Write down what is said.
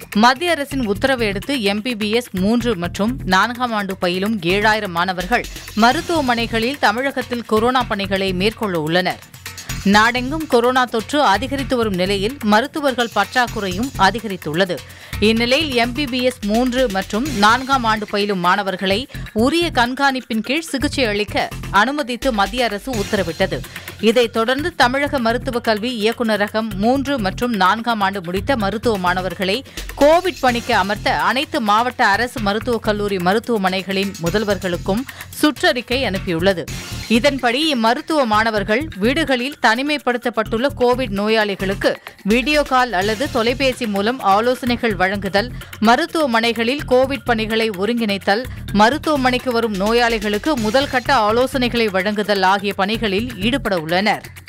மத்திய அரசின் உத்தரவை அடுத்து எம்பிபிஎஸ் மூன்று மற்றும் நான்காம் ஆண்டு பயிலும் ஏழாயிரம் மாணவர்கள் மருத்துவமனைகளில் தமிழகத்தில் கொரோனா பணிகளை மேற்கொள்ள உள்ளனர் நாடெங்கும் கொரோனா தொற்று அதிகரித்து வரும் நிலையில் மருத்துவர்கள் பற்றாக்குறையும் அதிகரித்துள்ளது இந்நிலையில் எம்பிபிஎஸ் மூன்று மற்றும் நான்காம் ஆண்டு பயிலும் மாணவர்களை உரிய கண்காணிப்பின் கீழ் சிகிச்சை அளிக்க அனுமதித்து மத்திய அரசு உத்தரவிட்டது இதைத் தொடர்ந்து தமிழக மருத்துவக் கல்வி இயக்குநரகம் மூன்று மற்றும் நான்காம் ஆண்டு முடித்த மருத்துவ மாணவர்களை கோவிட் பணிக்கு அமர்த்த அனைத்து மாவட்ட அரசு மருத்துவக் கல்லூரி மருத்துவமனைகளின் முதல்வர்களுக்கும் சுற்றறிக்கை அனுப்பியுள்ளது இதன்படி இம்மருத்துவ மாணவர்கள் வீடுகளில் தனிமைப்படுத்தப்பட்டுள்ள கோவிட் நோயாளிகளுக்கு வீடியோ கால் அல்லது தொலைபேசி மூலம் ஆலோசனைகள் வழங்குதல் மருத்துவமனைகளில் கோவிட் பணிகளை ஒருங்கிணைத்தல் மருத்துவமனைக்கு வரும் நோயாளிகளுக்கு முதல் கட்ட ஆலோசனைகளை வழங்குதல் ஆகிய பணிகளில் ஈடுபட உள்ளனர்